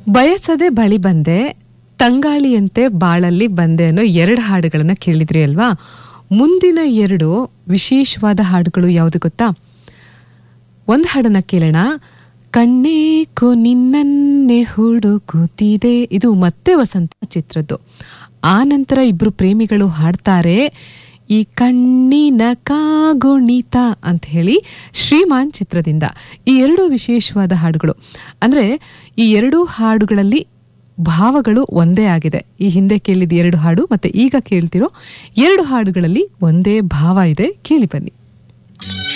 ಬಯಸದೆ ಬಳಿ ಬಂದೆ ತಂಗಾಳಿಯಂತೆ ಬಾಳಲ್ಲಿ ಬಂದೆ ಅನ್ನೋ ಎರಡು ಹಾಡುಗಳನ್ನ ಕೇಳಿದ್ರಿ ಅಲ್ವಾ ಮುಂದಿನ ಎರಡು ವಿಶೇಷವಾದ ಹಾಡುಗಳು ಯಾವುದು ಗೊತ್ತಾ ಒಂದು ಹಾಡನ್ನ ಕೇಳೋಣ ಕಣ್ಣೇಕು ನಿನ್ನನ್ನೇ ಹುಡುಕುತ್ತಿದೆ ಇದು ಮತ್ತೆ ವಸಂತ ಚಿತ್ರದ್ದು ಆ ನಂತರ ಇಬ್ರು ಪ್ರೇಮಿಗಳು ಹಾಡ್ತಾರೆ ಈ ಕಣ್ಣಿನ ಕಾಗುಣಿತ ಅಂತ ಹೇಳಿ ಶ್ರೀಮಾನ್ ಚಿತ್ರದಿಂದ ಈ ಎರಡು ವಿಶೇಷವಾದ ಹಾಡುಗಳು ಅಂದ್ರೆ ಈ ಎರಡು ಹಾಡುಗಳಲ್ಲಿ ಭಾವಗಳು ಒಂದೇ ಆಗಿದೆ ಈ ಹಿಂದೆ ಕೇಳಿದ ಎರಡು ಹಾಡು ಮತ್ತೆ ಈಗ ಕೇಳ್ತಿರೋ ಎರಡು ಹಾಡುಗಳಲ್ಲಿ ಒಂದೇ ಭಾವ ಇದೆ ಕೇಳಿ ಬನ್ನಿ